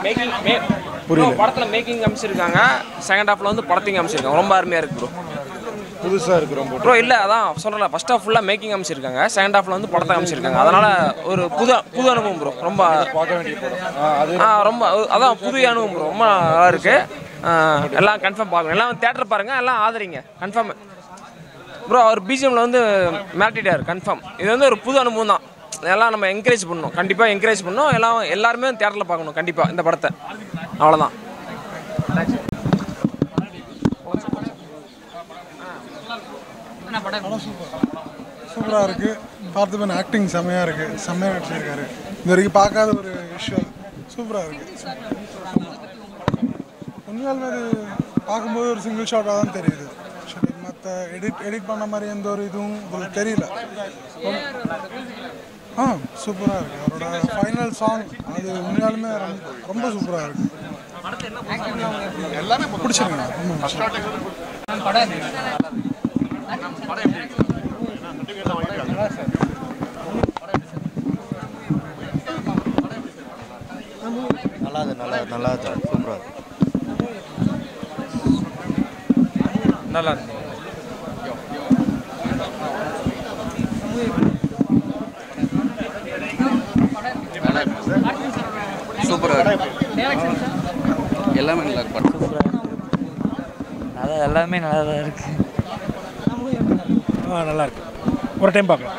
Making மே bro படத்தில் making காமிச்சிருக்காங்க செகண்ட் ஹாஃபில் வந்து படத்தையும் காமிச்சிருக்காங்க ரொம்ப அருமையாக இருக்கு ப்ரோ புதுசாக இருக்கு ரொம்ப ப்ரோ இல்லை அதான் சொல்கிறல ஃபர்ஸ்ட் ஹாஃப் ஃபுல்லாக மேக்கிங் காமிச்சிருக்காங்க செகண்ட் ஹாஃபில் வந்து படத்தை காமிச்சிருக்காங்க அதனால் ஒரு புது புது அனுபவம் ப்ரோ ரொம்ப பார்க்க வேண்டிய படம் ஆ, அது ஆ ரொம்ப அதான் புது அனுபவம் ப்ரோ ரொம்ப நல்லா இருக்கு ஆ, எல்லாம் கன்ஃபார்ம் பார்க்கணும் எல்லாம் தேட்டர் பாருங்க எல்லாம் ஆதரிங்க கன்ஃபார்ம் ப்ரோ அவர் பிஜிஎம்ல வந்து மிரட்டிட்டார் கன்ஃபார்ம் இது வந்து ஒரு புது அனுபவம் தான் எல்லாம் நம்ம என்கரேஜ் பண்ணணும் கண்டிப்பாக என்கரேஜ் பண்ணணும் எல்லாம் எல்லாருமே தேட்டரில் பார்க்கணும் கண்டிப்பாக இந்த படத்தை அவ்வளோதான் சூப்பராக இருக்குது பார்த்திபன் ஆக்டிங் செம்மையாக இருக்குது செம்மையாக நடிச்சிருக்காரு இது வரைக்கும் பார்க்காத ஒரு விஷயம் சூப்பராக இருக்குது உண்மையாலுமே அது பார்க்கும்போது ஒரு சிங்கிள் ஷாட்டாக தான் தெரியுது சரி மற்ற எடிட் எடிட் பண்ண மாதிரி எந்த ஒரு இதுவும் உங்களுக்கு தெரியல ஆ சூப்பராக இருக்குது அவரோட ஃபைனல் சாங் அது உண்மையாலுமே ரொம்ப ரொம்ப சூப்பராக இருக்குது எல்லாமே பிடிச்சிருங்க ரொம்ப பிடிச்சிருக்கு. நல்லா இருக்கு நல்லா இருக்கு நல்லா இருக்கு சூப்பராக இருக்கு நல்லா இருக்கு சூப்பராக எல்லாமே நல்லா இருக்கு படம் நல்லா எல்லாமே நல்லா தான் இருக்கு ஆ நல்லா இருக்கு ஒரு டைம் பார்க்கலாம்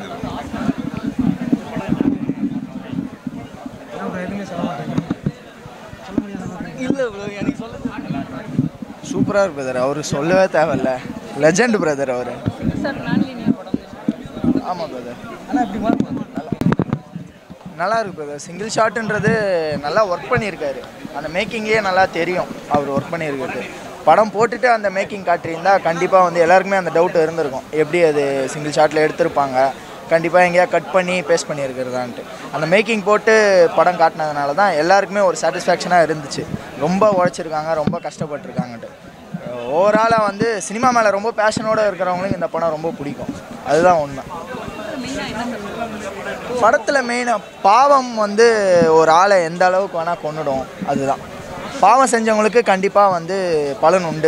சூப்பராக இருக்கு பிரதர் அவர் சொல்லவே தேவையில்ல லெஜெண்ட் பிரதர் அவர் ஆமாம் பிரதர் நல்லா இருக்கு பிரதர் சிங்கிள் ஷாட்டுன்றது நல்லா ஒர்க் பண்ணியிருக்காரு அந்த மேக்கிங்கே நல்லா தெரியும் அவர் ஒர்க் பண்ணியிருக்கிறது படம் போட்டுட்டு அந்த மேக்கிங் காட்டியிருந்தா கண்டிப்பாக வந்து எல்லாருக்குமே அந்த டவுட் இருந்திருக்கும் எப்படி அது சிங்கிள் ஷாட்டில் எடுத்திருப்பாங்க கண்டிப்பாக எங்கேயா கட் பண்ணி பேஸ்ட் பண்ணியிருக்கிறதான்ட்டு அந்த மேக்கிங் போட்டு படம் காட்டினதுனால தான் எல்லாருக்குமே ஒரு சாட்டிஸ்ஃபேக்ஷனாக இருந்துச்சு ரொம்ப உழைச்சிருக்காங்க ரொம்ப கஷ்டப்பட்டிருக்காங்கன்ட்டு ஓவராலாக வந்து சினிமா மேலே ரொம்ப பேஷனோடு இருக்கிறவங்களுக்கு இந்த படம் ரொம்ப பிடிக்கும் அதுதான் உண்மை படத்தில் மெயினாக பாவம் வந்து ஒரு ஆளை எந்த அளவுக்கு வேணால் கொண்டுடும் அதுதான் பாவம் செஞ்சவங்களுக்கு கண்டிப்பாக வந்து பலன் உண்டு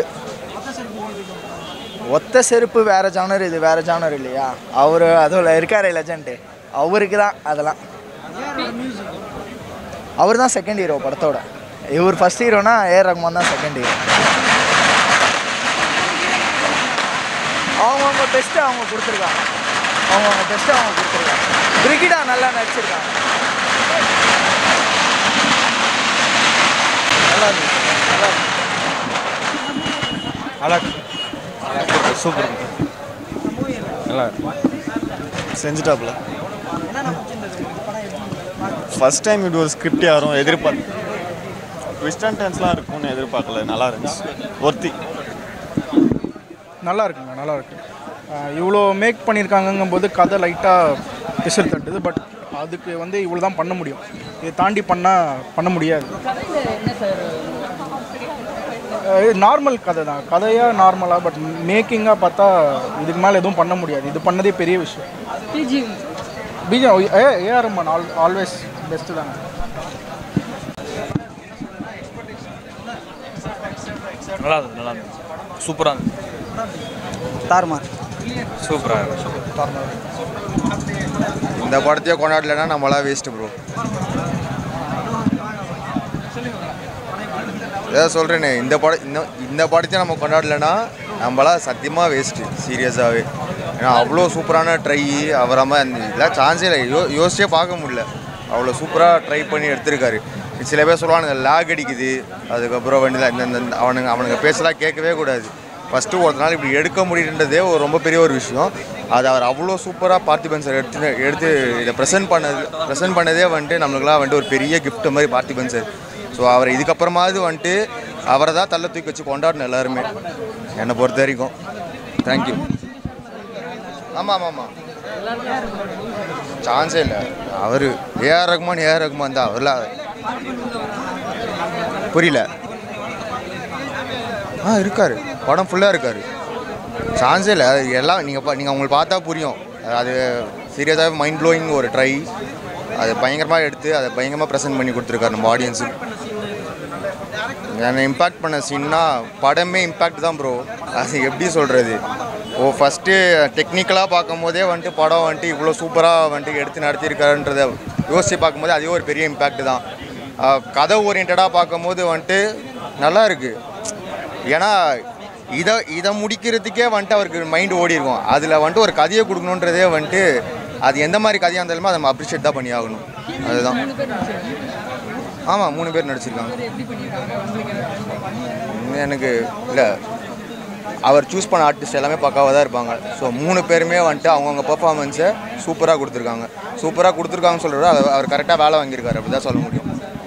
ஒத்த செருப்பு வேறு ஜானர் இது வேறு ஜானர் இல்லையா அவர் அதில் இருக்காரு லெஜண்ட்டு அவருக்கு தான் அதெல்லாம் அவர் தான் செகண்ட் ஹீரோ படத்தோட இவர் ஃபர்ஸ்ட் ஹீரோனா ஏஆர் ரஹ்மான் தான் செகண்ட் ஹீரோ அவங்கவுங்க பெஸ்ட்டு அவங்க கொடுத்துருக்காங்க அவங்கவுங்க பெஸ்ட்டு அவங்க கொடுத்துருக்காங்க பிரிகிடா நல்லா நடிச்சிருக்காங்க நல்லா இருந்துச்சு நல்லா இருந்துச்சு நல்லா இருக்கு சூப்பர் நல்லா இருக்கு செஞ்சுட்டாப்புல ஃபர்ஸ்ட் டைம் இப்படி ஒரு ஸ்கிரிப்ட் யாரும் எதிர்பார்த்து ட்விஸ்ட் அண்ட் டென்ஸ்லாம் இருக்கும்னு எதிர்பார்க்கல நல்லா இருந்துச்சு ஒர்த்தி நல்லா இருக்குங்க நல்லா இருக்கு அஹ் இவ்வளோ மேக் பண்ணியிருக்காங்கங்கும்போது கதை லைட்டாக பிசல் தட்டுது பட் அதுக்கு வந்து இவ்வளோ தான் பண்ண முடியும் இதை தாண்டி பண்ணால் பண்ண முடியாது நார்மல் கதை தான் கதையாக நார்மலாக பட் மேக்கிங்காக பார்த்தா இதுக்கு மேலே எதுவும் பண்ண முடியாது இது பண்ணதே பெரிய விஷயம் BGM A AR Rahman all always best தாங்க நல்லா இருந்துச்சு நல்லா இருந்துச்சு சூப்பராக இருந்துச்சு தார்மார் சூப்பராக இருக்கு இந்த படத்தையே கொண்டாடலைன்னா நம்மளாம் வேஸ்ட்டு ப்ரோ ஏதாவது சொல்கிறேனே இந்த படம் இந்த இந்த படத்தையும் நம்ம கொண்டாடலைன்னா நம்மளாம் சத்தியமாக வேஸ்ட்டு சீரியஸாகவே ஏன்னா அவ்வளோ சூப்பரான ட்ரை அவராம அந்த இதெல்லாம் சான்ஸே இல்லை யோ யோசிச்சே பார்க்க முடியல அவ்வளோ சூப்பராக ட்ரை பண்ணி எடுத்திருக்காரு சில பேர் சொல்லுவாங்க இந்த லேக் அடிக்குது அதுக்கப்புறம் வந்து இந்த இந்த இந்த அவனுங்க அவனுங்க பேசலாம் கேட்கவே கூடாது ஃபஸ்ட்டு ஒரு நாள் இப்படி எடுக்க முடியுன்றதே ஒரு ரொம்ப பெரிய ஒரு விஷயம் அது அவர் அவ்வளோ சூப்பராக பார்த்திபன் சார் எடுத்து எடுத்து இதை ப்ரெசென்ட் பண்ணது ப்ரெசென்ட் பண்ணதே வந்துட்டு நம்மளுக்குலாம் வந்துட்டு ஒரு பெரிய கிஃப்ட் மாதிரி பார்த்திபன் சார் ஸோ அவரை இதுக்கப்புறமாவது வந்துட்டு அவரை தான் தள்ள தூக்கி வச்சு கொண்டாடணும் எல்லாருமே என்னை பொறுத்த வரைக்கும் தேங்க்யூ ஆமாம் ஆமாம் ஆமாம் சான்ஸே இல்லை அவர் ஏஆர் ரகுமான் ஏஆர் ரகுமான் தான் அவர்லாம் புரியல ஆ இருக்காரு படம் ஃபுல்லாக இருக்காரு சான்ஸே இல்லை அது எல்லாம் நீங்கள் நீங்கள் அவங்களை பார்த்தா புரியும் அது சீரியஸாகவே மைண்ட் ப்ளோயிங் ஒரு ட்ரை அது பயங்கரமாக எடுத்து அதை பயங்கரமாக ப்ரெசென்ட் பண்ணி கொடுத்துருக்காரு நம்ம ஆடியன்ஸுக்கு என்னை இம்பேக்ட் பண்ண சீன்னா படமே இம்பேக்ட் தான் ப்ரோ அது எப்படி சொல்கிறது ஓ ஃபஸ்ட்டு டெக்னிக்கலாக பார்க்கும் போதே வந்துட்டு படம் வந்துட்டு இவ்வளோ சூப்பராக வந்துட்டு எடுத்து நடத்தியிருக்காருன்றத யோசித்து பார்க்கும்போது அதே ஒரு பெரிய இம்பேக்ட் தான் அஹ், கதை ஓரியன்டாக பார்க்கும்போது வந்துட்டு நல்லா இருக்கு ஏன்னா இதை இதை முடிக்கிறதுக்கே வந்துட்டு அவருக்கு மைண்ட் ஓடி இருக்கும் அதில் வந்துட்டு ஒரு கதையை கொடுக்கணுன்றதே வந்துட்டு அது எந்த மாதிரி கதையாக இருந்தாலுமே அதை நம்ம அப்ரிஷியேட் தான் பண்ணி ஆகணும் அதுதான் ஆமாம் மூணு பேர் நடிச்சிருக்காங்க இன்னும் எனக்கு இல்லை அவர் சூஸ் பண்ண ஆர்டிஸ்ட் எல்லாமே பக்காவாக தான் இருப்பாங்க ஸோ மூணு பேருமே வந்துட்டு அவங்கவுங்க பெர்ஃபார்மன்ஸை சூப்பராக கொடுத்துருக்காங்க சூப்பராக கொடுத்துருக்காங்கன்னு சொல்கிறத அவர் அவர் கரெக்டாக வேலை வாங்கியிருக்காரு அப்படி தான் சொல்ல முடியும்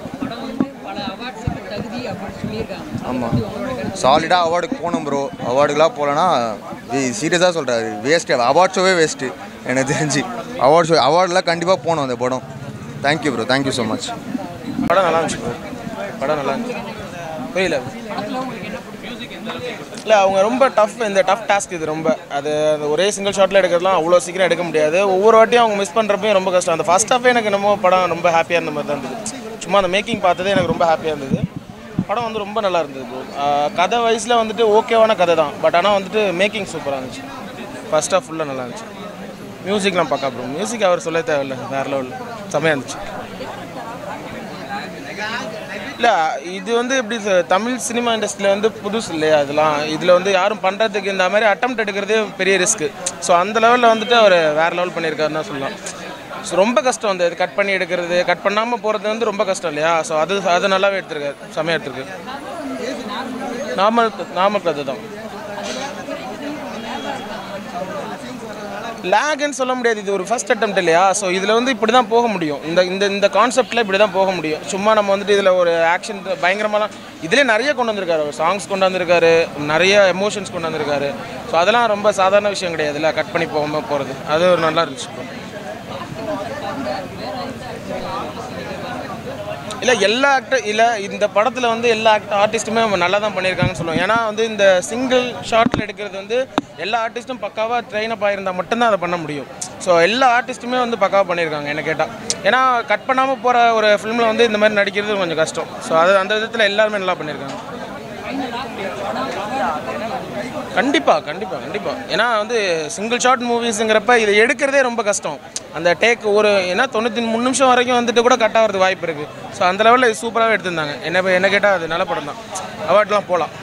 ஆமாம் சாலிடாக அவார்டுக்கு போனோம் ப்ரோ அவார்டுக்கெலாம் போகலன்னா சீரியஸாக சொல்கிறாரு வேஸ்ட்டு அவார்ட் ஷோவே வேஸ்ட்டு எனக்கு தெரிஞ்சு அவார்ட் ஷோ அவார்டெலாம் கண்டிப்பாக போகணும் அந்த படம் thank you bro thank you so much படம் நல்லா இருந்துச்சு bro. படம் நல்லா இருந்துச்சு புரியல இல்லை அவங்க ரொம்ப டஃப் இந்த டஃப் டாஸ்க் இது ரொம்ப அது அந்த ஒரே சிங்கிள் ஷாட்டில் எடுக்கிறதுலாம் அவ்வளோ சீக்கிரம் எடுக்க முடியாது ஒவ்வொரு வாட்டியும் அவங்க மிஸ் பண்ணுறப்பையும் ரொம்ப கஷ்டம் அந்த ஃபர்ஸ்ட் ஹாஃபே எனக்கு என்னமோ படம் ரொம்ப ஹாப்பியாக இருந்த மாதிரி தான் இருந்தது சும்மா அந்த மேக்கிங் பார்த்ததே எனக்கு ரொம்ப ஹாப்பியாக இருந்தது படம் வந்து ரொம்ப நல்லா இருந்தது bro. ஆஹ் கதை வயசில் வந்துட்டு ஓகேவான கதை தான் பட் ஆனால் வந்துட்டு மேக்கிங் சூப்பராக இருந்துச்சு ஃபர்ஸ்ட் ஹாஃப் ஃபுல்லாக நல்லா இருந்துச்சு மியூசிக்லாம் பார்க்க ப்ரோ மியூசிக் அவர் சொல்ல தேவையில்ல வேறு லெவலில் செம்மையாக இருந்துச்சு இல்லை இது வந்து எப்படி சொ- தமிழ் சினிமா இண்டஸ்ட்ரியில் வந்து புதுசு இல்லையா இதெல்லாம் இதில் வந்து யாரும் பண்ணுறதுக்கு இந்த மாதிரி அட்டம் எடுக்கிறதே பெரிய ரிஸ்க்கு ஸோ அந்த லெவலில் வந்துட்டு அவர் வேறு லெவல் பண்ணியிருக்காருன்னு தான் சொல்லலாம் ஸோ ரொம்ப கஷ்டம் வந்து இது கட் பண்ணி எடுக்கிறது கட் பண்ணாமல் போகிறது வந்து ரொம்ப கஷ்டம் இல்லையா ஸோ அது அது நல்லாவே எடுத்திருக்காரு செம்மையாக எடுத்திருக்கு நார்மல் நார்மல் கதை தான் லேக்னு சொல்ல முடியாது இது ஒரு ஃபர்ஸ்ட் attempt இல்லையா ஸோ இதில் வந்து இப்படி தான் போக முடியும் இந்த இந்த இந்த கான்செப்டில் இப்படி தான் போக முடியும் சும்மா நம்ம வந்துட்டு இதில் ஒரு ஆக்ஷன் பயங்கரமாலாம் இதிலே நிறைய கொண்டு வந்திருக்காரு சாங்ஸ் கொண்டு வந்திருக்காரு நிறைய எமோஷன்ஸ் கொண்டு வந்திருக்காரு ஸோ அதெல்லாம் ரொம்ப சாதாரண விஷயம் கிடையாது இல்லை கட் பண்ணி போகாமல் போகிறது அது ஒரு நல்லா இருந்துச்சு bro. இல்லை எல்லா ஆக்டர் இல்லை இந்த படத்தில் வந்து எல்லா ஆக்ட் ஆர்டிஸ்ட்டுமே நல்லா தான் பண்ணியிருக்காங்கன்னு சொல்லுவோம் ஏன்னா வந்து இந்த சிங்கிள் ஷாட்டில் எடுக்கிறது வந்து எல்லா ஆர்டிஸ்ட்டும் பக்காவாக ட்ரெயின் அப் ஆயிருந்தால் மட்டும்தான் அதை பண்ண முடியும் ஸோ எல்லா ஆர்டிஸ்ட்டுமே வந்து பக்காவாக பண்ணியிருக்காங்க என்ன கேட்டால் ஏன்னா கட் பண்ணாமல் போகிற ஒரு ஃபிலிமில் வந்து இந்த மாதிரி நடிக்கிறது கொஞ்சம் கஷ்டம் ஸோ அது அந்த விதத்தில் எல்லாருமே நல்லா பண்ணியிருக்காங்க கண்டிப்பாக கண்டிப்பாக கண்டிப்பாக ஏன்னா வந்து சிங்கிள் ஷாட் மூவிஸுங்கிறப்ப இதை எடுக்கிறதே ரொம்ப கஷ்டம் அந்த டேக் ஒரு ஏன்னா தொண்ணூற்றி மூணு நிமிஷம் வரைக்கும் வந்துட்டு கூட கட் ஆகிறதுக்கு வாய்ப்பு இருக்குது ஸோ அந்த லெவலில் சூப்பராகவே எடுத்திருந்தாங்க என்ன என்ன கேட்டால் அது நல்ல படம் தான் அவார்ட்லாம் போகலாம்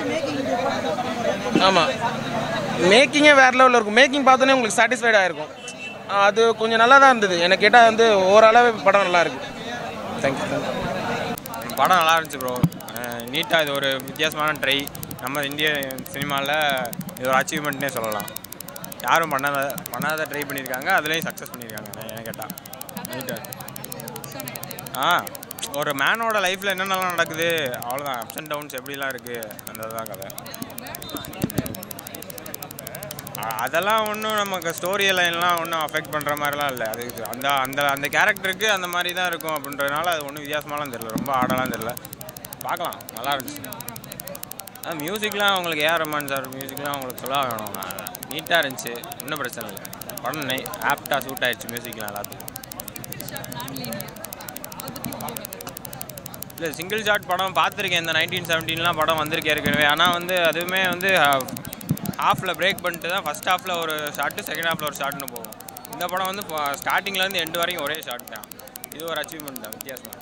ஆமாம் மேக்கிங்கே வேறு லெவலில் இருக்கும் மேக்கிங் பார்த்தோன்னே உங்களுக்கு சாட்டிஸ்ஃபைடாக இருக்கும் அது கொஞ்சம் நல்லா தான் இருந்தது எனக்கு கேட்டால் வந்து ஓவராலாகவே படம் நல்லா இருக்கு தேங்க்யூ தேங்க்யூ படம் நல்லா இருந்துச்சு ப்ரோ நீட்டாக இது ஒரு வித்தியாசமான ட்ரை நம்ம இந்திய சினிமாவில் இது ஒரு அச்சீவ்மெண்ட்னே சொல்லலாம் யாரும் பண்ணாத பண்ணாத ட்ரை பண்ணியிருக்காங்க அதுலேயும் சக்ஸஸ் பண்ணியிருக்காங்க நான் என்ன கேட்டால் நீட்டாக ஆ ஒரு மேனோட லைஃப்பில் என்னென்னலாம் நடக்குது அவ்வளோதான் அப்ஸ் அண்ட் டவுன்ஸ் எப்படிலாம் இருக்குது அந்த இதுதான் கதை அ- அதெல்லாம் ஒன்றும் நமக்கு ஸ்டோரி லைன்லாம் ஒன்றும் அஃபெக்ட் பண்ணுற மாதிரிலாம் இல்லை அது இது- அந்த அந்த அந்த கேரக்டருக்கு அந்த மாதிரி தான் இருக்கும் அப்படின்றதுனால அது ஒன்றும் வித்தியாசமாலாம் தெரியல ரொம்ப ஆடலாம் தெரியல பார்க்கலாம் நல்லா இருந்துச்சு அது மியூசிக்லாம் உங்களுக்கு ஏஆர் ரஹ்மான் சார் மியூசிக்லாம் உங்களுக்கு சொல்ல வேணும் நீட்டாக இருந்துச்சு ஒன்றும் பிரச்சனை இல்லை படம் நை ஆப்டாக சூட் ஆயிடுச்சு மியூசிக்லாம் எல்லாத்துக்கும் இல்லை சிங்கிள் ஷாட் படம் பார்த்துருக்கேன் இந்த நைன்டீன் செவன்டீன்லாம் படம் வந்திருக்கு ஏற்கனவே ஆனால் வந்து அதுவுமே வந்து ஹாஃபில் பிரேக் பண்ணிட்டு தான் ஃபஸ்ட் ஹாஃபில் ஒரு ஷாட்டு செகண்ட் ஹாஃபில் ஒரு ஷாட்னு போகும் இந்த படம் வந்து ஸ்டார்டிங்லேருந்து எண்டு வரைக்கும் ஒரே ஷாட் தான் இது ஒரு அச்சீவ்மெண்ட் தான் வித்தியாசமாக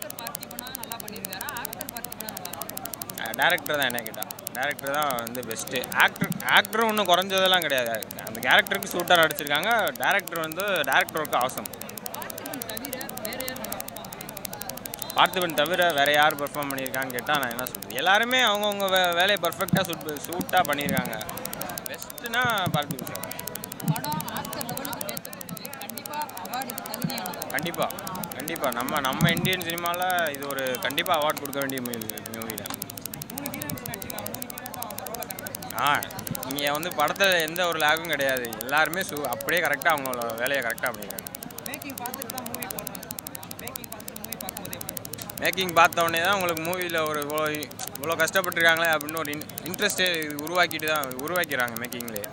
டேரக்டர் தான் என்ன கேட்டால் டேரக்டர் தான் வந்து பெஸ்ட்டு ஆக்டர் ஆக்டர் ஒன்றும் குறைஞ்சதெல்லாம் கிடையாது அந்த கேரக்டருக்கு சூட்டாக நடிச்சிருக்காங்க டேரக்டர் வந்து டேரக்டருக்கு அவசம் பார்த்திபன் தவிர வேற யார் பெர்ஃபார்ம் பண்ணியிருக்கான்னு கேட்டால் நான் என்ன சொல்றது எல்லாருமே அவங்கவுங்க வே வேலையை பர்ஃபெக்டாக சூட் சூட்டாக பண்ணியிருக்காங்க பெஸ்ட்டுனா பார்த்திபன் சார் கண்டிப்பாக கண்டிப்பாக நம்ம நம்ம இந்தியன் சினிமாவில் இது ஒரு கண்டிப்பாக அவார்ட் கொடுக்க வேண்டிய மூவி தான் ஆ நீங்கள் வந்து படத்தில் எந்த ஒரு லேகும் கிடையாது எல்லாருமே சு அப்படியே கரெக்டாக அவங்களோட வேலையை கரெக்டாக பண்ணியிருக்காங்க மேக்கிங் பார்த்த உடனே தான் உங்களுக்கு மூவியில் ஒரு இவ்வளோ இவ்வளோ கஷ்டப்பட்டுருக்காங்களே அப்படின்னு ஒரு இன் இன்ட்ரெஸ்ட்டே உருவாக்கிட்டு தான் உருவாக்கிறாங்க மேக்கிங்லேயே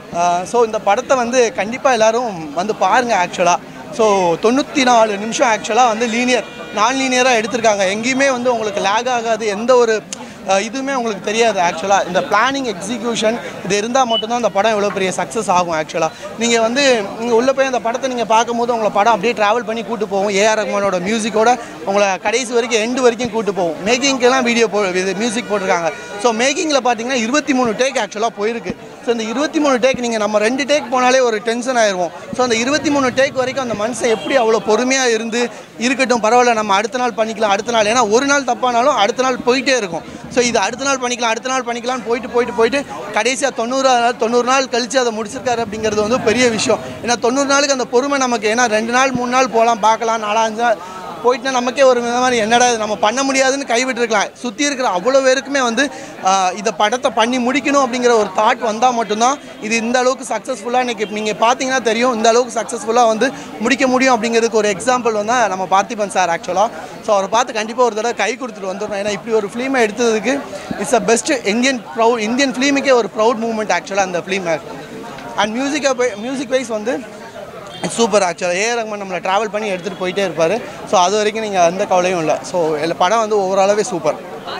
ஸோ இந்த படத்தை வந்து கண்டிப்பாக எல்லாரும் வந்து பாருங்கள் ஆக்சுவலாக ஸோ தொண்ணூற்றி நாலு நிமிஷம் ஆக்சுவலாக வந்து லீனியர் நான் லீனியராக எடுத்திருக்காங்க எங்கேயுமே வந்து உங்களுக்கு லேக் ஆகாது எந்த ஒரு அஹ், இதுவுமே உங்களுக்கு தெரியாது ஆக்சுவலாக இந்த பிளானிங் எக்ஸிக்யூஷன் இது இருந்தால் மட்டும்தான் இந்த படம் இவ்வளோ பெரிய சக்ஸஸ் ஆகும் ஆக்சுவலாக நீங்கள் வந்து நீங்கள் உள்ளே போய் அந்த படத்தை நீங்கள் பார்க்கும்போது உங்களை படம் அப்படியே ட்ராவல் பண்ணி கூட்டு போகும் ஏஆர் ரஹ்மானோட மியூசிக்கோட உங்களை கடைசி வரைக்கும் எண்டு வரைக்கும் கூட்டு போகும் மேக்கிங்க்கெல்லாம் வீடியோ போ இது மியூசிக் போட்டிருக்காங்க ஸோ மேக்கிங்கில் பார்த்தீங்கன்னா இருபத்தி மூணு டேக் ஆக்சுவலாக போயிருக்கு ஸோ இந்த இருபத்தி மூணு டேக் நீங்கள் நம்ம ரெண்டு டேக் போனாலே ஒரு டென்ஷன் ஆயிடுவோம் ஸோ அந்த இருபத்தி மூணு டேக் வரைக்கும் அந்த மனுஷன் எப்படி அவ்வளோ பொறுமையாக இருந்து இருக்கட்டும் பரவாயில்ல நம்ம அடுத்த நாள் பண்ணிக்கலாம் அடுத்த நாள் ஏன்னா ஒரு நாள் தப்பானாலும் அடுத்த நாள் போயிட்டே இருக்கும் ஸோ இது அடுத்த நாள் பண்ணிக்கலாம் அடுத்த நாள் பண்ணிக்கலாம்னு போயிட்டு போயிட்டு போயிட்டு கடைசியாக தொண்ணூறு நாள் தொண்ணூறு நாள் கழித்து அதை முடிச்சிருக்காரு அப்படிங்கிறது வந்து பெரிய விஷயம் ஏன்னா தொண்ணூறு நாளுக்கு அந்த பொறுமை நமக்கு ஏன்னா ரெண்டு நாள் மூணு நாள் போகலாம் பார்க்கலாம் நாலஞ்சு நாள் போயிட்டுனா நமக்கே ஒரு வித மாதிரி என்னடா இது நம்ம பண்ண முடியாதுன்னு கைவிட்டுருக்கலாம் சுற்றி இருக்கிற அவ்வளோ பேருக்குமே வந்து ஆஹ், இதை படத்தை பண்ணி முடிக்கணும் அப்படிங்கிற ஒரு தாட் வந்தால் மட்டும்தான் இது இந்த அளவுக்கு சக்ஸஸ்ஃபுல்லாக இன்றைக்கி நீங்கள் பார்த்தீங்கன்னா தெரியும் இந்த அளவுக்கு சக்ஸஸ்ஃபுல்லாக வந்து முடிக்க முடியும் அப்படிங்கிறதுக்கு ஒரு எக்ஸாம்பிள் வந்து நம்ம பார்த்திபன் சார் ஆக்சுவலாக ஸோ அவரை பார்த்து கண்டிப்பாக ஒரு தடவை கை கொடுத்துட்டு வந்துடணும் ஏன்னா இப்படி ஒரு ஃபிலிமை எடுத்ததுக்கு it's a best Indian proud Indian ஃபிலிமுக்கே ஒரு ப்ரௌட் மூமெண்ட் ஆக்சுவலாக அந்த ஃபிலிம் அண்ட் மியூசிக்கை மியூசிக் வைஸ் வந்து சூப்பர் ஆக்சுவலாக ஏ ரஹ்மான் நம்மளை ட்ராவல் பண்ணி எடுத்துகிட்டு போயிட்டே இருப்பார் ஸோ அது வரைக்கும் நீங்கள் எந்த கவலையும் இல்லை ஸோ படம் வந்து ஓவராலாகவே சூப்பர்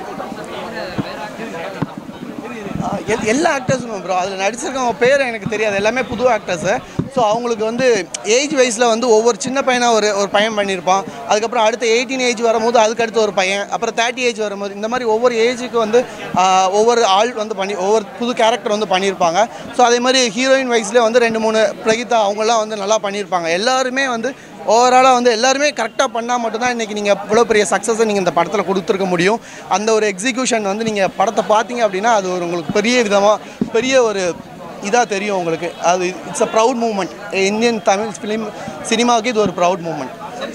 எல் எல்லா ஆக்டர்ஸுமே ப்ரோ அதில் நடிச்சிருக்கவங்க பேர் எனக்கு தெரியாது எல்லாமே புது ஆக்டர்ஸு ஸோ அவங்களுக்கு வந்து ஏஜ் வைஸில் வந்து ஒவ்வொரு சின்ன பையனாக ஒரு ஒரு பையன் பண்ணியிருப்பான் அதுக்கப்புறம் அடுத்த எயிட்டீன் ஏஜ் வரும்போது அதுக்கு அடுத்து ஒரு பையன் அப்புறம் தேர்ட்டி ஏஜ் வரும்போது இந்த மாதிரி ஒவ்வொரு ஏஜுக்கு வந்து ஆஹ், ஒவ்வொரு ஆள் வந்து பண்ணி ஒவ்வொரு புது கேரக்டர் வந்து பண்ணியிருப்பாங்க ஸோ அதே மாதிரி ஹீரோயின் வைஸ்லேயே வந்து ரெண்டு மூணு பிரகிதா அவங்கெல்லாம் வந்து நல்லா பண்ணியிருப்பாங்க எல்லாருமே வந்து ஓவராலாக வந்து எல்லாருமே கரெக்டாக பண்ணால் மட்டும்தான் இன்றைக்கி நீங்கள் இவ்வளோ பெரிய சக்ஸஸை நீங்கள் இந்த படத்தில் கொடுத்துருக்க முடியும் அந்த ஒரு எக்ஸிக்யூஷன் வந்து நீங்கள் படத்தை பார்த்தீங்க அப்படின்னா அது ஒரு உங்களுக்கு பெரிய விதமாக பெரிய ஒரு இதாக தெரியும் உங்களுக்கு அது it's a proud moment Indian Tamil film சினிமாவுக்கு இது ஒரு proud moment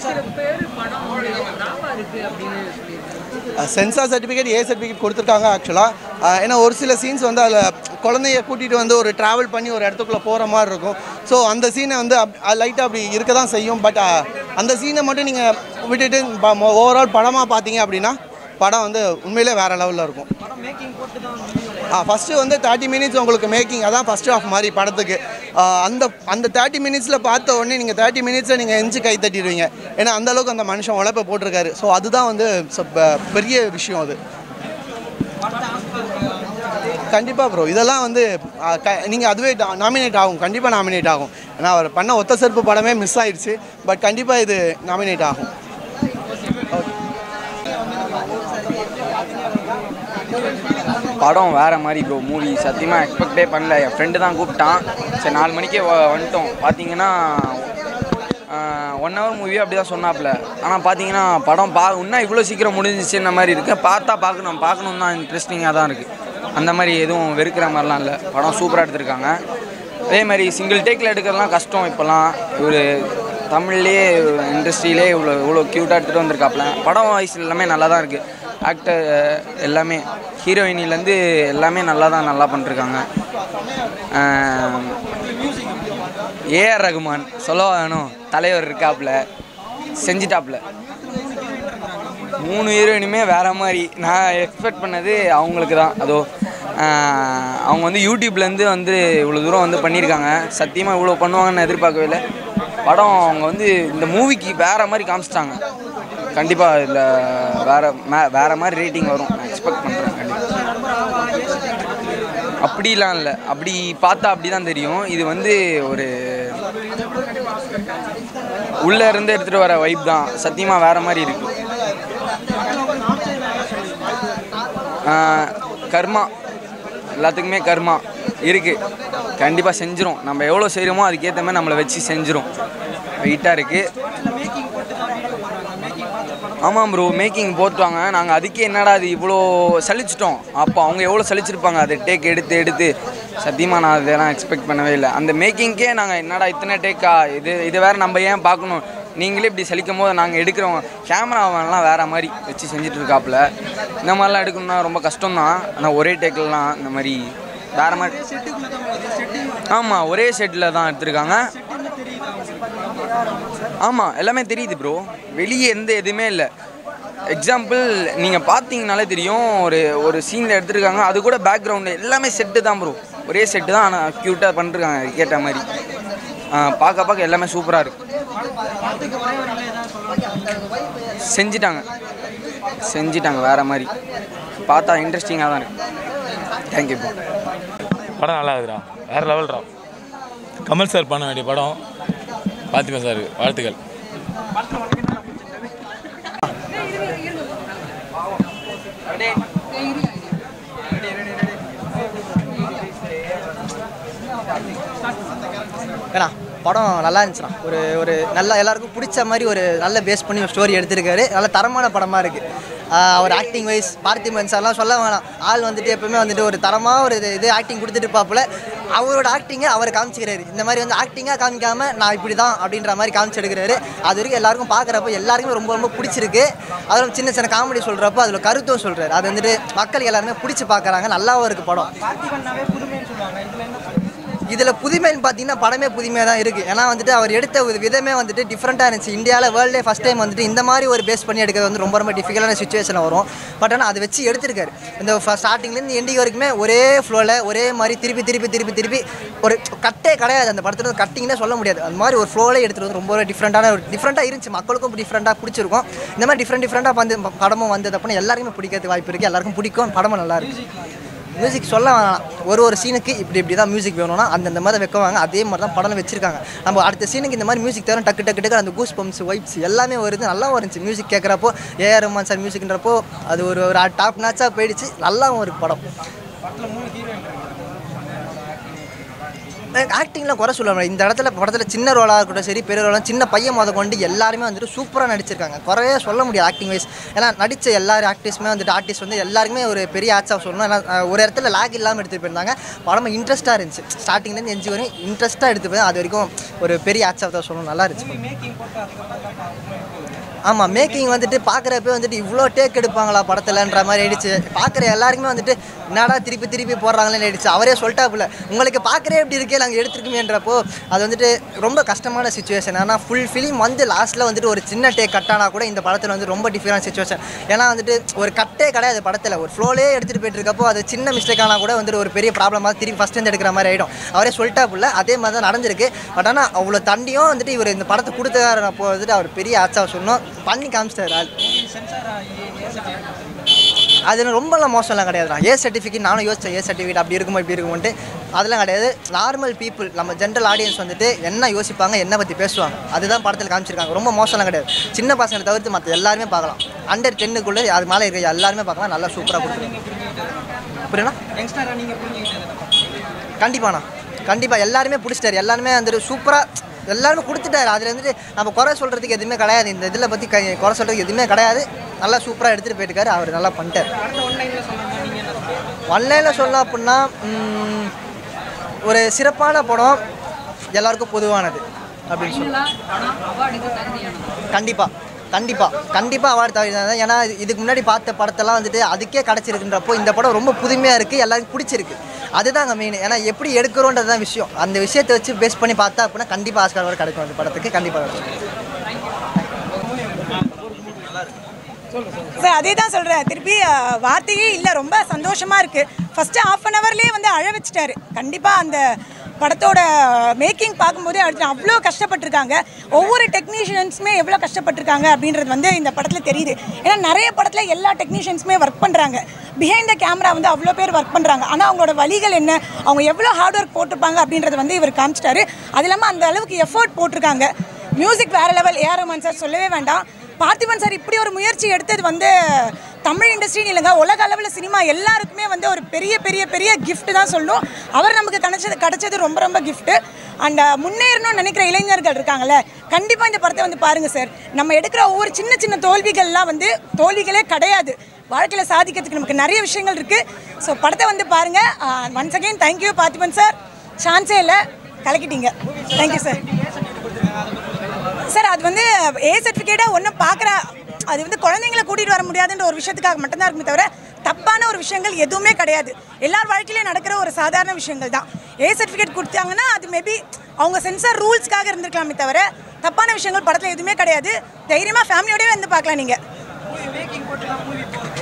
censor certificate A certificate கொடுத்துருக்காங்க ஆக்சுவலாக ஏன்னா ஒரு சில சீன்ஸ் வந்து அதில் குழந்தைய கூட்டிகிட்டு வந்து ஒரு ட்ராவல் பண்ணி ஒரு இடத்துக்குள்ளே போகிற மாதிரி இருக்கும் ஸோ அந்த சீனை வந்து லைட்டாக அப்படி இருக்க தான் செய்யும் பட் அந்த சீனை மட்டும் நீங்கள் விட்டுட்டு ஓவரால் படமாக பார்த்தீங்க அப்படின்னா படம் வந்து உண்மையிலே வேறு லெவலில் இருக்கும் ஆ ஃபஸ்ட்டு வந்து தேர்ட்டி மினிட்ஸ் உங்களுக்கு மேக்கிங் அதான் ஃபஸ்ட் ஆஃப் மாதிரி படத்துக்கு ஆ, அந்த அந்த தேர்ட்டி மினிட்ஸில் பார்த்த உடனே நீங்கள் தேர்ட்டி மினிட்ஸில் நீங்கள் எஞ்சி கை தட்டிடுவீங்க ஏன்னா அந்த அளவுக்கு அந்த மனுஷன் உழைப்பை போட்டிருக்காரு ஸோ அதுதான் வந்து ச- ப- பெரிய விஷயம் அது கண்டிப்பாக ப்ரோ இதெல்லாம் வந்து நீங்கள் அதுவே நாமினேட் ஆகும் கண்டிப்பாக நாமினேட் ஆகும் ஏன்னா அவர் பண்ண ஒத்த செருப்பு படமே மிஸ் ஆயிடுச்சு பட் கண்டிப்பாக இது நாமினேட் ஆகும் படம் வேறு மாதிரி ப்ரோ மூவி சத்தியமாக எக்ஸ்பெக்டே பண்ணல என் ஃப்ரெண்டு தான் கூப்பிட்டான் சரி நாலு மணிக்கே வ- வந்துட்டோம் பார்த்தீங்கன்னா ஒன் ஹவர் மூவி அப்படி தான் சொன்னாப்புல ஆனால் பார்த்தீங்கன்னா படம் பா இன்னும் இவ்வளோ சீக்கிரம் முடிஞ்சிச்சுன்ன மாதிரி இருக்கு பார்த்தா பார்க்கணும் பார்க்கணும் தான் இன்ட்ரெஸ்டிங்காக தான் இருக்குது அந்த மாதிரி எதுவும் வெறுக்கிற மாதிரிலாம் இல்லை படம் சூப்பராக எடுத்திருக்காங்க அதே மாதிரி சிங்கிள் டேக்கில் எடுக்கிறதுலாம் கஷ்டம் இப்போலாம் இவர் தமிழ்லேயே இண்டஸ்ட்ரியிலே இவ்வளோ இவ்வளோ க்யூட்டாக எடுத்துகிட்டு வந்திருக்காப்புல படம் வாய்ஸ் எல்லாமே நல்லா தான் இருக்குது ஆக்டர் எல்லாமே ஹீரோயினிலேருந்து எல்லாமே நல்லா தான் நல்லா பண்ணிருக்காங்க ஏஆர் ரகுமான் சொல்ல வேணும் தலைவர் இருக்காப்புல செஞ்சிட்டாப்புல மூணு ஹீரோயினுமே வேற மாதிரி நான் எக்ஸ்பெக்ட் பண்ணது அவங்களுக்கு தான் அதோ ஆஹ் அவங்க வந்து யூடியூப்லேருந்து வந்து இவ்வளோ தூரம் வந்து பண்ணியிருக்காங்க சத்தியமாக இவ்வளோ பண்ணுவாங்கன்னு எதிர்பார்க்கவே இல்லை படம் அவங்க வந்து இந்த மூவிக்கு வேற மாதிரி காமிச்சிட்டாங்க கண்டிப்பாக இதில் வேற மே வேற மாதிரி ரேட்டிங் வரும் நான் எக்ஸ்பெக்ட் பண்ணுறேன் கண்டிப்பாக அப்படிலாம் இல்லை அப்படி பார்த்தா அப்படி தான் தெரியும் இது வந்து ஒரு உள்ளே இருந்து எடுத்துகிட்டு வர வைப் தான் சத்தியமாக வேற மாதிரி இருக்கு ஆஹ் கர்மா எல்லாத்துக்குமே கர்மா இருக்குது கண்டிப்பாக செஞ்சிரும் நம்ம எவ்வளோ செய்கிறோமோ அதுக்கேற்ற மாதிரி நம்மளை வச்சு செஞ்சிரும் வெயிட்டாக இருக்குது ஆமாம் ப்ரோ மேக்கிங் போட்டுவாங்க நாங்கள் அதுக்கே என்னடா அது இவ்வளோ சலிச்சிட்டோம் அப்போ அவங்க எவ்வளோ சலிச்சிருப்பாங்க அதை டேக் எடுத்து எடுத்து சத்தியமாக நான் அதெல்லாம் எக்ஸ்பெக்ட் பண்ணவே இல்லை அந்த மேக்கிங்க்கே நாங்கள் என்னடா இத்தனை டேக்கா இது இது வேறு நம்ம ஏன் பார்க்கணும் நீங்களே இப்படி சலிக்கும் போது நாங்கள் எடுக்கிறோம் கேமராவெல்லாம் வேறு மாதிரி வச்சு செஞ்சுட்டு இருக்காப்புல இந்த மாதிரிலாம் எடுக்கணும்னா ரொம்ப கஷ்டம் தான் ஆனால் ஒரே டேக்கில்லாம் இந்த மாதிரி வேறு மாதிரி ஆமாம் ஒரே செட்டில் தான் எடுத்திருக்காங்க ஆமாம் எல்லாமே தெரியுது ப்ரோ வெளியே எந்த எதுவுமே இல்லை எக்ஸாம்பிள் நீங்கள் பார்த்தீங்கனாலே தெரியும் ஒரு ஒரு சீனில் எடுத்திருக்காங்க அது கூட பேக்ரவுண்டு எல்லாமே செட்டு தான் ப்ரோ ஒரே செட்டு தான் ஆனால் க்யூட்டாக பண்ணிருக்காங்க கேட்ட மாதிரி ஆ, பார்க்க பார்க்க எல்லாமே சூப்பராக இருக்கு செஞ்சிட்டாங்க செஞ்சிட்டாங்க வேற மாதிரி பார்த்தா இன்ட்ரெஸ்டிங்காக தான் இருக்கு தேங்க்யூ ப்ரோ படம் நல்லா இருக்குடா வேற லெவல்டா கமல் சார் பண்ண வேண்டிய படம் பார்த்துப்பேன் சார் வாழ்த்துக்கள் ஏண்ணா படம் நல்லா இருந்துச்சுண்ணா ஒரு ஒரு நல்லா எல்லாருக்கும் பிடிச்ச மாதிரி ஒரு நல்ல பேஸ் பண்ணி ஒரு ஸ்டோரி எடுத்திருக்காரு நல்ல தரமான படமாக இருக்குது அவர் ஆக்டிங் வைஸ் பார்த்திபன் சார்லாம் சொல்ல வேணாம் ஆள் வந்துட்டு எப்பவுமே வந்துட்டு ஒரு தரமாக ஒரு இது இது ஆக்டிங் கொடுத்துட்டு இருப்பாப்புல அவரோட ஆக்டிங்கை அவர் காமிச்சிக்கிறாரு இந்த மாதிரி வந்து ஆக்டிங்காக காமிக்காம நான் இப்படி தான் அப்படின்ற மாதிரி காமிச்சு எடுக்கிறாரு அது வரைக்கும் எல்லாருக்கும் பார்க்குறப்ப எல்லாருக்குமே ரொம்ப ரொம்ப பிடிச்சிருக்கு அதில் சின்ன சின்ன காமெடி சொல்கிறப்போ அதில் கருத்தும் சொல்கிறாரு அது வந்துட்டு மக்கள் எல்லாருமே பிடிச்சி பார்க்குறாங்க நல்லாவும் இருக்குது படம் இதில் புதுமைன்னு பார்த்தீங்கன்னா படமே புதுமையாக தான் இருக்குது ஏன்னா வந்துட்டு அவர் எடுத்த ஒரு விதமே வந்துட்டு டிஃப்ரெண்ட்டாக இருந்துச்சு இந்தியாவில் வேர்ல்டே ஃபஸ்ட் டைம் வந்துட்டு இந்த மாதிரி ஒரு பேஸ் பண்ணி எடுக்கிறது வந்து ரொம்ப ரொம்ப டிஃபிகல்ட்டான சுச்சுவேஷன் வரும் பட் ஆனால் அதை வச்சு எடுத்திருக்காரு இந்த ஸ்டார்டிங்லேருந்து எண்டிங் வரைக்குமே ஒரே ஃப்ளோவில் ஒரே மாதிரி திருப்பி திருப்பி திருப்பி திருப்பி ஒரு கட்டே கிடையாது அந்த படத்துல வந்து கட்டிங்னே சொல்ல முடியாது அந்த மாதிரி ஒரு ஃப்ளோவில் எடுத்துட்டு வந்து ரொம்ப டிஃப்ரெண்ட்டான ஒரு டிஃப்ரெண்ட்டாக இருந்துச்சு மக்களுக்கும் டிஃப்ரெண்ட்டாக பிடிச்சிருக்கும் இந்த மாதிரி டிஃப்ரெண்ட் டிஃப்ரெண்ட்டாக வந்து படமும் வந்தது அப்படின்னா எல்லாருக்குமே பிடிக்கிறதுக்கு வாய்ப்பு இருக்குது எல்லாருக்கும் பிடிக்கும் படமும் நல்லா இருக்கு மியூசிக் சொல்ல வேணாம் ஒரு ஒரு சீனுக்கு இப்படி இப்படி தான் மியூசிக் வேணும்னா அந்தந்த மாதிரி வைக்குவாங்க அதே மாதிரி தான் படம் வச்சிருக்காங்க நம்ம அடுத்த சீனுக்கு இந்த மாதிரி மியூசிக் தவிர டக்கு டக்கு டக்கு அந்த கூஸ் பம்ப்ஸ் வைப்ஸ் எல்லாமே வருது நல்லா இருந்துச்சு மியூசிக் கேட்குறப்போ ஏஆர் ரஹ்மான் சார் மியூசிக்ன்றப்போ அது ஒரு ஒரு டாப் நாச்சாக போயிடுச்சு நல்லாவும் ஒரு படம் ஆக்டிங்லாம் குறை சொல்ல முடியாது இந்த இடத்துல படத்தில் சின்ன ரோலாக இருக்கட்டும் சரி பெரிய ரோலாக சின்ன பையன் முத கொண்டு எல்லாருமே வந்துட்டு சூப்பராக நடிச்சிருக்காங்க குறையே சொல்ல முடியாது ஆக்டிங் வைஸ் ஏன்னா நடித்த எல்லாரும் ஆக்டிஸ்ட்டுமே வந்துட்டு ஆர்டிஸ்ட் வந்து எல்லாருக்குமே ஒரு பெரிய ஆட்சாக சொல்லணும் ஏன்னா அஹ், ஒரு இடத்துல லேக் இல்லாமல் எடுத்துகிட்டு போயிருந்தாங்க படம் இன்ட்ரெஸ்ட்டாக இருந்துச்சு ஸ்டார்டிங்லேருந்து எஞ்சி வரையும் இன்ட்ரெஸ்ட்டாக எடுத்து போய் அது வரைக்கும் ஒரு பெரிய ஆட்சாக தான் சொல்லணும் நல்லா இருந்துச்சு ஆமாம் மேக்கிங் வந்துட்டு பார்க்குறப்ப வந்துட்டு இவ்வளோ டேக் எடுப்பாங்களா படத்துலன்ற மாதிரி ஆயிடுச்சு பார்க்குற எல்லாருக்குமே வந்துட்டு என்னடா திருப்பி திருப்பி போடுறாங்களேன்னு ஆயிடுச்சு அவரே சொல்லிட்டாப்புல உங்களுக்கு பார்க்குறே எப்படி இருக்கே நாங்கள் எடுத்துருக்குமேன்றப்போ அது வந்துட்டு ரொம்ப கஷ்டமான சுச்சுவேஷன் ஆனால் ஃபுல் ஃபிலிம் வந்து லாஸ்ட்டில் வந்துட்டு ஒரு சின்ன டேக் கட்டானா கூட இந்த படத்தில் வந்து ரொம்ப டிஃபரெண்ட் சுச்சுவேஷன் ஏன்னா வந்துட்டு ஒரு கட்டே கிடையாது படத்தில் ஒரு ஃப்ளோலே எடுத்துகிட்டு போயிட்டு இருக்கப்போ அது சின்ன மிஸ்டேக் ஆனால் கூட வந்துட்டு ஒரு பெரிய ப்ராப்ளமாக திருப்பி ஃபஸ்ட் இருந்து எடுக்கிற மாதிரி ஆகிடும் அவரே சொல்லிட்டாப்புல அதே மாதிரி தான் நடந்திருக்கு பட் ஆனால் அவ்வளோ தண்டியும் வந்துட்டு இவர் இந்த படத்தை கொடுத்தாரு அப்போ வந்துட்டு அவர் பெரிய ஆச்சாவை சொன்னோம் பண்ணி காமிச்சிட்டாரு ஆள் அது ரொம்பலாம் மோசம்லாம் கிடையாதுண்ணா ஏ சர்டிஃபிகேட் நானும் யோசிச்சேன் ஏ சர்டிஃபிகேட் அப்படி இருக்குமோ இப்படி இருக்குமோன்ட்டு அதெல்லாம் கிடையாது நார்மல் பீப்புள் நம்ம ஜென்ரல் ஆடியன்ஸ் வந்துட்டு என்ன யோசிப்பாங்க என்ன பற்றி பேசுவாங்க அதுதான் படத்தில் காமிச்சிருக்காங்க ரொம்ப மோசம்லாம் கிடையாது சின்ன பசங்களை தவிர்த்து மற்ற எல்லாருமே பார்க்கலாம் அண்டர் டென்னுக்குள்ளே அது மேலே இருக்க எல்லாருமே பார்க்கலாம் நல்லா சூப்பராக கொடுத்துருக்காங்க புரியுண்ணா கண்டிப்பாண்ணா கண்டிப்பாக எல்லாருமே பிடிச்சிட்டாரு எல்லாருமே வந்துட்டு சூப்பராக எல்லாருமே கொடுத்துட்டாரு அதில் வந்துட்டு நம்ம குறை சொல்கிறதுக்கு எதுவுமே கிடையாது இந்த இதில் பற்றி க குறை சொல்கிறதுக்கு எதுவுமே கிடையாது நல்லா சூப்பராக எடுத்துகிட்டு போயிட்டுருக்காரு அவர் நல்லா பண்ணிட்டார் ஒன்லைனில் சொல்லலாம் அப்படின்னா ம், ஒரு சிறப்பான படம் எல்லாருக்கும் பொதுவானது அப்படின்னு சொல்லலாம் கண்டிப்பாக கண்டிப்பாக கண்டிப்பாக அவார்டு தவிர ஏன்னா இது- இதுக்கு முன்னாடி பார்த்த படத்தெல்லாம் வந்துட்டு அதுக்கே கிடச்சிருக்குன்றப்போ இந்த படம் ரொம்ப புதுமையாக இருக்குது எல்லாருக்கும் பிடிச்சிருக்கு அதுதாங்க மெயின் ஏன்னா எப்படி எடுக்கிறோன்றது தான் விஷயம் அந்த விஷயத்தை வச்சு பேஸ் பண்ணி பார்த்தா அப்படின்னா கண்டிப்பாக ஆஸ்கார் அவார்டு கிடைக்கும் அந்த படத்துக்கு கண்டிப்பாக கிடைக்கும் சார் அதே தான் சொல்கிறேன் திருப்பி அஹ், வார்த்தையே இல்லை ரொம்ப சந்தோஷமாக இருக்குது ஃபஸ்ட்டு ஆஃப் அன் ஹவர்லேயே வந்து அழ வச்சுட்டாரு கண்டிப்பாக அந்த படத்தோட மேக்கிங் பார்க்கும்போதே அடுத்து அவ்வளோ கஷ்டப்பட்டிருக்காங்க ஒவ்வொரு டெக்னீஷியன்ஸுமே எவ்வளோ கஷ்டப்பட்டிருக்காங்க அப்படின்றது வந்து இந்த படத்தில் தெரியுது ஏன்னா நிறைய படத்தில் எல்லா டெக்னீஷியன்ஸுமே ஒர்க் பண்ணுறாங்க பிஹைண்ட் த கேமரா வந்து அவ்வளோ பேர் ஒர்க் பண்ணுறாங்க ஆனால் அவங்களோட வழிகள் என்ன அவங்க எவ்வளோ ஹார்ட் ஒர்க் போட்டிருப்பாங்க அப்படின்றத வந்து இவர் காமிச்சிட்டாரு அது இல்லாமல் அந்த அளவுக்கு எஃபோர்ட் போட்டிருக்காங்க மியூசிக் வேறு லெவல் ஏஆர் ரஹ்மான் சார் சொல்லவே வேண்டாம் பார்த்திபன் சார் இப்படி ஒரு முயற்சி எடுத்தது வந்து தமிழ் இண்டஸ்ட்ரின்னு இல்லைங்க உலக அளவில் சினிமா எல்லாருக்குமே வந்து ஒரு பெரிய பெரிய பெரிய gift தான் சொல்லணும் அவர் நமக்கு கிடைச்சது கிடைச்சது ரொம்ப ரொம்ப gift அண்ட் முன்னேறணும்னு நினைக்கிற இளைஞர்கள் இருக்காங்கல்ல கண்டிப்பாக இந்த படத்தை வந்து பாருங்கள் சார் நம்ம எடுக்கிற ஒவ்வொரு சின்ன சின்ன தோல்விகள்லாம் வந்து தோல்விகளே கிடையாது வாழ்க்கையில் சாதிக்கிறதுக்கு நமக்கு நிறைய விஷயங்கள் இருக்குது ஸோ படத்தை வந்து பாருங்கள் once again thank you Parthiban sir சான்ஸே இல்லை கலக்கிட்டீங்க தேங்க்யூ சார் சார் அது வந்து ஏ சர்டிஃபிகேட்டாக ஒன்றும் பார்க்குற அது வந்து குழந்தைங்கள கூட்டிகிட்டு வர முடியாதுன்ற ஒரு விஷயத்துக்காக மட்டும்தான் இருக்குமே தவிர தப்பான ஒரு விஷயங்கள் எதுவுமே கிடையாது எல்லார் வாழ்க்கையிலையும் நடக்கிற ஒரு சாதாரண விஷயங்கள் தான் ஏ சர்டிஃபிகேட் கொடுத்தாங்கன்னா அது மேபி அவங்க சென்சார் ரூல்ஸ்க்காக இருந்திருக்கலாமே தவிர தப்பான விஷயங்கள் படத்தில் எதுவுமே கிடையாது தைரியமாக ஃபேமிலியோடவே வந்து பார்க்கலாம் நீங்கள்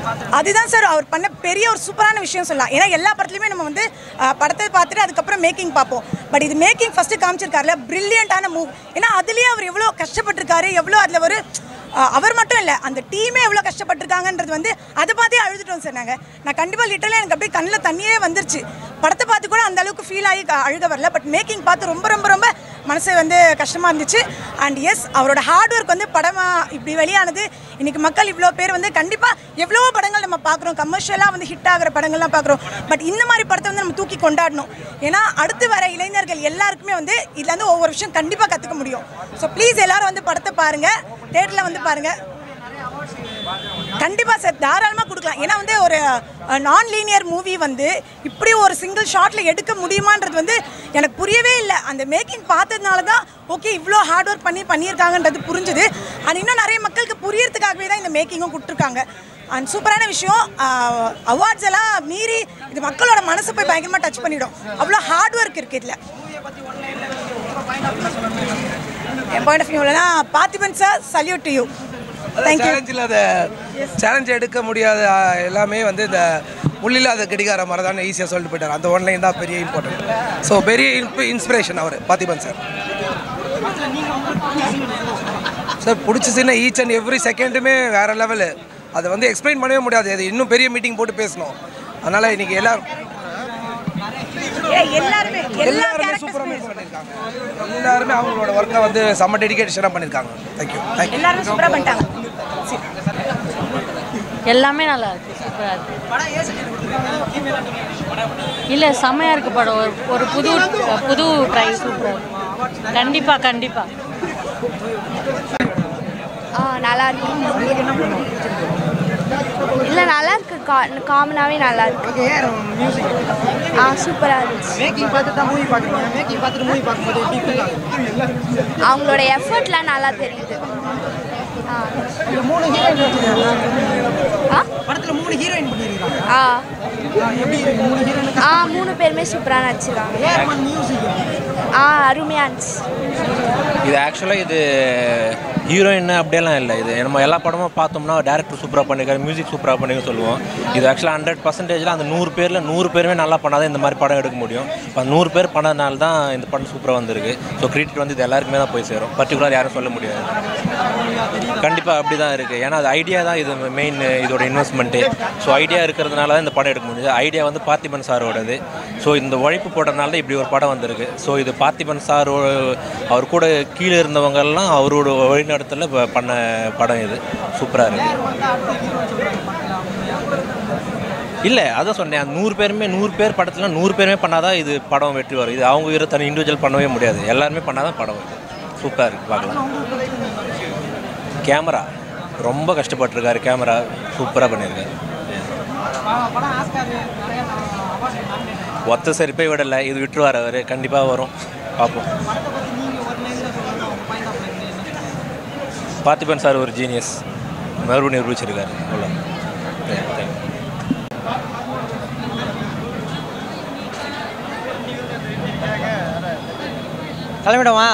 அதுதான் சார் அவர் பண்ண பெரிய ஒரு சூப்பரான விஷயம் சொல்லலாம் ஏன்னா எல்லா படத்துலையுமே நம்ம வந்து அஹ், படத்தை பார்த்துட்டு அதுக்கப்புறம் மேக்கிங் பார்ப்போம் பட் இது மேக்கிங் ஃபஸ்ட்டு காமிச்சிருக்காருல பிரில்லியண்ட்டான மூவ் ஏன்னா அதுலேயே அவர் எவ்வளோ கஷ்டப்பட்டிருக்காரு எவ்வளோ அதில் ஒரு அஹ், அவர் மட்டும் இல்லை அந்த டீமே எவ்வளோ கஷ்டப்பட்டிருக்காங்கன்றது வந்து அதை பார்த்தே அழுதுட்டோம் சார் நாங்கள் நான் கண்டிப்பாக லிட்டரலாக எனக்கு அப்படியே கண்ணில் தண்ணியே வந்துருச்சு படத்தை பார்த்து கூட அந்த அளவுக்கு ஃபீல் ஆகி க- அழுக வரல பட் மேக்கிங் பார்த்து ரொம்ப ரொம்ப ரொம்ப மனசு வந்து கஷ்டமாக இருந்துச்சு அண்ட் எஸ் அவரோட ஹார்ட் ஒர்க் வந்து படமாக இப்படி வெளியானது இன்னைக்கு மக்கள் இவ்வளோ பேர் வந்து கண்டிப்பாக எவ்வளோ படங்கள் நம்ம பார்க்குறோம் கமர்ஷியலாக வந்து ஹிட் ஆகிற படங்கள்லாம் பார்க்குறோம் பட் இந்த மாதிரி படத்தை வந்து நம்ம தூக்கி கொண்டாடணும் ஏன்னா அடுத்து வர இளைஞர்கள் எல்லாருக்குமே வந்து இதுலேருந்து ஒவ்வொரு விஷயம் கண்டிப்பாக கற்றுக்க முடியும் ஸோ ப்ளீஸ் எல்லாரும் வந்து படத்தை பாருங்கள் தேட்டரில் வந்து பாருங்கள் கண்டிப்பாக சார் தாராளமாக கொடுக்கலாம் ஏன்னா வந்து ஒரு நான் லீனியர் மூவி வந்து இப்படி ஒரு சிங்கிள் ஷாட்டில் எடுக்க முடியுமான்றது வந்து எனக்கு புரியவே இல்லை அந்த மேக்கிங் பார்த்ததுனால தான் ஓகே இவ்வளோ ஹார்ட் ஒர்க் பண்ணி பண்ணியிருக்காங்கன்றது புரிஞ்சுது அண்ட் இன்னும் நிறைய மக்களுக்கு புரியறதுக்காகவே தான் இந்த மேக்கிங்கும் கொடுத்துருக்காங்க அண்ட் சூப்பரான விஷயம் அவார்ட்ஸ் எல்லாம் மீறி இது மக்களோட மனசை போய் பயங்கரமாக டச் பண்ணிடும் அவ்வளோ ஹார்ட் ஒர்க் இருக்குது இதில் என் பாயிண்ட் ஆஃப் வியூலனா Parthiban sir salute to you thank you challenge இல்லாத சேலஞ்ச் எடுக்க முடியாத ஆ, எல்லாமே வந்து இந்த முள்ளில்லாத கடிகார மாதிரி தான் ஈஸியாக சொல்லிட்டு போயிட்டார் அந்த ஒன்லைன் தான் பெரிய இம்பார்ட்டன்ட் ஸோ பெரிய இன்ஸ்பிரேஷன் அவர் பார்த்திபன் சார் சார் பிடிச்ச சின்ன ஈச் அண்ட் எவ்ரி செகண்டுமே வேற லெவலு அதை வந்து எக்ஸ்பிளைன் பண்ணவே முடியாது அது இன்னும் பெரிய மீட்டிங் போட்டு பேசணும் அதனால் இன்னைக்கு எல்லாரும் எல்லாருமே எல்லா எல்லாருமே சூப்பராக மேக் பண்ணியிருக்காங்க எல்லாருமே அவங்களோட ஒர்க்கை வந்து செம்ம டெடிகேஷனாக பண்ணியிருக்காங்க தேங்க்யூ தேங்க்யூ எல்லாருமே சூப்பராக பண்ணிட்டாங்க எல்லாமே நல்லா இருக்கு சூப்பராக இருக்கு இல்லை செம்மையாக இருக்கு படம் ஒரு ஒரு புது புது ட்ரை சூப்பராக இருக்கு கண்டிப்பாக கண்டிப்பாக ஆ நல்லா இருக்கு இல்லை நல்லா இருக்கு கா காமனாகவே நல்லா இருக்கு ஆ சூப்பராக இருந்துச்சு மேக்கிங் பார்த்து தான் மூவி பார்க்குறீங்க மேக்கிங் பார்த்துட்டு மூவி பார்க்கும்போது எப்படி ஃபீல் ஆகுது அவங்களோட எஃபர்ட்லாம் நல்லா தெரியுது ஆ இந்த மூணு ஹீரோயின் ஆ படத்துல மூணு ஹீரோயின் பண்ணியிருக்காங்க ஆ எப்படி இருக்கு மூணு ஹீரோயினுக்கு ஆ மூணு பேருமே சூப்பராக நடிச்சிருக்காங்க ஏஆர்மன் மியூசிக் ஆ அருமையாக இருந்துச்சு இது ஆக்சுவலாக இது ஹீரோயின் அப்படியெல்லாம் இல்லை இது நம்ம எல்லா படமும் பார்த்தோம்னா டேரக்டர் சூப்பராக பண்ணிருக்காரு மியூசிக் சூப்பராக பண்ணிக்க சொல்லுவோம் இது ஆக்சுவலாக ஹண்ட்ரட் பர்சன்டேஜில் அந்த நூறு பேரில் நூறு பேருமே நல்லா பண்ணாதான் இந்த மாதிரி படம் எடுக்க முடியும் இப்போ அந்த நூறு பேர் பண்ணதுனால தான் இந்த படம் சூப்பராக வந்திருக்கு ஸோ கிரெடிட் வந்து இது எல்லாருக்குமே தான் போய் சேரும் பர்டிகுலர் யாரும் சொல்ல முடியாது கண்டிப்பாக அப்படி தான் இருக்குது ஏன்னா அது ஐடியா தான் இது மெயின் இதோட இன்வெஸ்ட்மெண்ட்டு ஸோ ஐடியா இருக்கிறதுனால தான் இந்த படம் எடுக்க முடியுது ஐடியா வந்து பார்த்திபன் சாரோடது ஸோ இந்த உழைப்பு போட்டதுனால தான் இப்படி ஒரு படம் வந்திருக்கு ஸோ இது பார்த்திபன் சார் அவர் கூட கீழே இருந்தவங்கெல்லாம் அவரோட வழிநடத்தல ப- பண்ண படம் இது சூப்பராக இருக்குது இல்லை அதான் சொன்னேன் அந்த நூறு பேருமே நூறு பேர் படத்தில் நூறு பேருமே பண்ணாதான் இது படம் வெற்றி வரும் இது அவங்க இரு தனி இண்டிவிஜுவல் பண்ணவே முடியாது எல்லாருமே பண்ணாதான் படம் வரும் சூப்பராக இருக்குது பார்க்கலாம் கேமரா ரொம்ப கஷ்டப்பட்டிருக்காரு கேமரா சூப்பராக பண்ணியிருக்காரு படம் ஆஸ்கார் நிறைய அவார்ட் ஒத்த செருப்பே விடலை இது விட்டுருவார் அவர் கண்டிப்பாக வரும் பார்ப்போம் பார்த்திபன் சார் ஒரு ஜீனியஸ் மறுபடியும் நிரூபிச்சிருக்காரு அவ்வளோ தேங்க்யூ கிளம்பிடுவா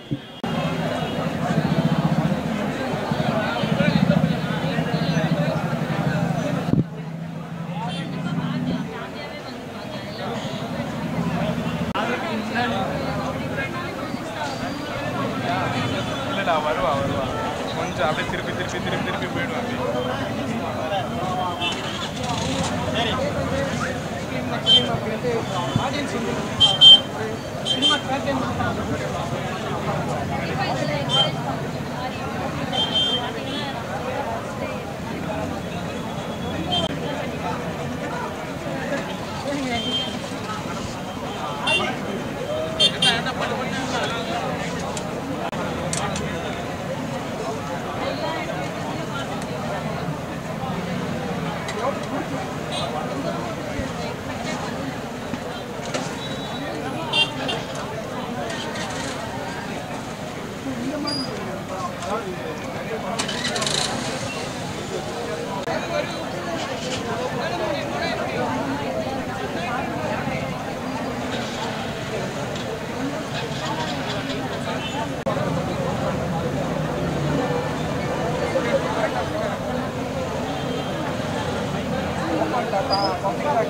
இல்லைடா வருவா வருவா கொஞ்சம் அப்படியே திருப்பி திருப்பி திருப்பி திருப்பி போயிடும் அப்படியே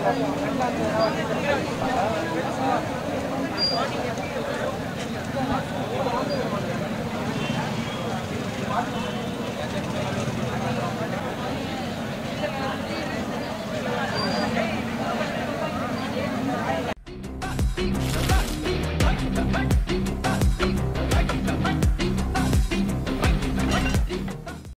பார்க்கலாம்